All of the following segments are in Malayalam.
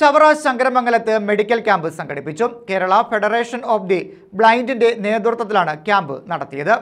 ചവറ ശങ്കരമംഗലത്ത് മെഡിക്കൽ ക്യാമ്പ് സംഘടിപ്പിച്ചു കേരള ഫെഡറേഷൻ ഓഫ് ദി ബ്ലൈൻഡിന്റെ നേതൃത്വത്തിലാണ് ക്യാമ്പ് നടത്തിയത്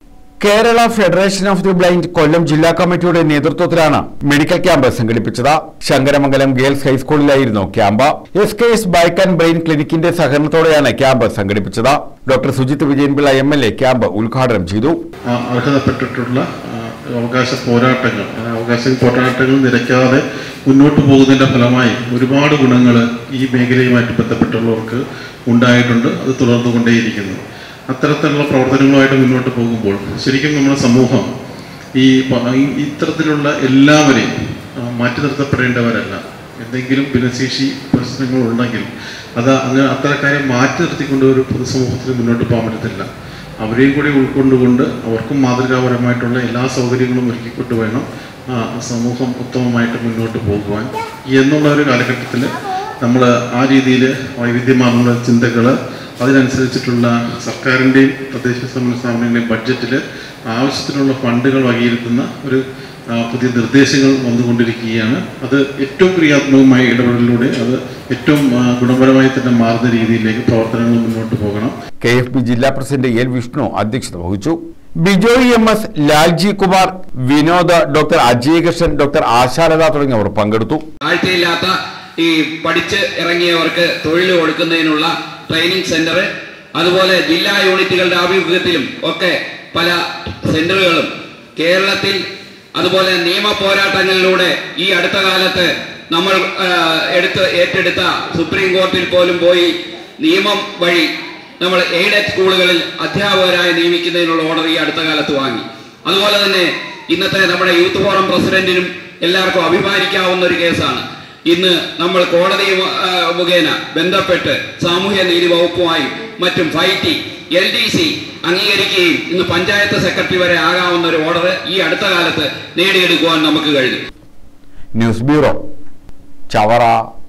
Kerala federation of the blind Kollam ജില്ലാ കമ്മിറ്റിയുടെ നേതൃത്വത്തിലാണ് മെഡിക്കൽ ക്യാമ്പ് സംഘടിപ്പിച്ചത് ശങ്കരമംഗലം ഗേൾസ് ഹൈസ്കൂളിലായിരുന്നു camp S K S bike and brain ക്ലിനിക്കിന്റെ സഹകരണത്തോടെയാണ് ക്യാമ്പ് സംഘടിപ്പിച്ചത് doctor Sujith Vijayan Pillai M L A camp ഉദ്ഘാടനം ചെയ്തു ആ, അർഹതപ്പെട്ടിട്ടുള്ള ആ, അവകാശ പോരാട്ടങ്ങൾ ആ, അവകാശ പോരാട്ടങ്ങൾ നിരക്കാതെ മുന്നോട്ട് പോകുന്നതിൻ്റെ ഫലമായി ഒരുപാട് ഗുണങ്ങൾ ഈ മേഖലയുമായിട്ട് ബന്ധപ്പെട്ടുള്ളവർക്ക് ഉണ്ടായിട്ടുണ്ട് അത് തുടർന്നു കൊണ്ടേയിരിക്കുന്നു അത്തരത്തിലുള്ള പ്രവർത്തനങ്ങളുമായിട്ട് മുന്നോട്ട് പോകുമ്പോൾ ശരിക്കും നമ്മുടെ സമൂഹം ഈ പ- ഈ- ഇത്തരത്തിലുള്ള എല്ലാവരെയും ആ, മാറ്റി നിർത്തപ്പെടേണ്ടവരല്ല എന്തെങ്കിലും ഭിന്നശേഷി പ്രശ്നങ്ങളുണ്ടെങ്കിൽ അത് അങ്ങനെ അത്തരക്കാരെ മാറ്റി നിർത്തിക്കൊണ്ട് ഒരു പൊതുസമൂഹത്തിന് മുന്നോട്ട് പോകാൻ പറ്റത്തില്ല അവരെയും കൂടി ഉൾക്കൊണ്ടുകൊണ്ട് അവർക്കും മാതൃകാപരമായിട്ടുള്ള എല്ലാ സൗകര്യങ്ങളും ഒരുക്കിക്കൊണ്ട് വേണം ആ, സമൂഹം ഉത്തമമായിട്ട് മുന്നോട്ട് പോകുവാൻ എന്നുള്ള ഒരു കാലഘട്ടത്തിൽ നമ്മൾ ആ രീതിയിൽ വൈവിധ്യമാർന്ന ചിന്തകൾ അതിനനുസരിച്ചിട്ടുള്ള സർക്കാരിൻ്റെയും തദ്ദേശ സ്വയംഭരണ സ്ഥാപനങ്ങളുടെയും ബഡ്ജറ്റിൽ ആവശ്യത്തിനുള്ള ഫണ്ടുകൾ വകയിരുത്തുന്ന ഒരു ആ, പുതിയ നിർദ്ദേശങ്ങൾ വന്നുകൊണ്ടിരിക്കുകയാണ് അത് ഏറ്റവും ക്രിയാത്മകമായ ഇടപെടലിലൂടെ അത് ഏറ്റവും ആ, ഗുണപരമായി തന്നെ മാറുന്ന രീതിയിലേക്ക് പ്രവർത്തനങ്ങൾ മുന്നോട്ട് പോകണം കെ എഫ് ബി ജില്ലാ പ്രസിഡന്റ് എൽ വിഷ്ണു അധ്യക്ഷത വഹിച്ചു Bijoy M S Lalji Kumar Vinod doctor Ajayakrishnan doctor Ashalatha തുടങ്ങിയവർ പങ്കെടുത്തു താഴ്ചയില്ലാത്ത ഈ പഠിച്ച് ഇറങ്ങിയവർക്ക് തൊഴിൽ കൊടുക്കുന്നതിനുള്ള ട്രെയിനിങ് സെന്റർ അതുപോലെ ജില്ലാ യൂണിറ്റുകളുടെ ആഭിമുഖ്യത്തിലും ഒക്കെ പല സെന്ററുകളും കേരളത്തിൽ അതുപോലെ നിയമ പോരാട്ടങ്ങളിലൂടെ ഈ അടുത്ത കാലത്ത് നമ്മൾ ആ, എടുത്ത് ഏറ്റെടുത്ത സുപ്രീം കോർട്ടിൽ പോലും പോയി നിയമം വഴി നമ്മൾ എയ്ഡഡ് സ്കൂളുകളിൽ അധ്യാപകരായി നിയമിക്കുന്നതിനുള്ള ഓർഡർ ഈ അടുത്ത കാലത്ത് വാങ്ങി അതുപോലെ തന്നെ ഇന്നത്തെ നമ്മുടെ യൂത്ത് ഫോറം പ്രസിഡന്റിനും എല്ലാവർക്കും അഭിമാനിക്കാവുന്ന ഒരു കേസാണ് ഇന്ന് നമ്മൾ കോടതി ആ, മുഖേന ബന്ധപ്പെട്ട് സാമൂഹ്യ നീതി വകുപ്പുമായും മറ്റും ഫൈറ്റി എൽ ഡി സി അംഗീകരിക്കുകയും ഇന്ന് പഞ്ചായത്ത് സെക്രട്ടറി വരെ ആകാവുന്ന ഒരു ഓർഡർ ഈ അടുത്ത കാലത്ത് നേടിയെടുക്കുവാൻ നമുക്ക് കഴിഞ്ഞു ന്യൂസ് ബ്യൂറോ ചവറ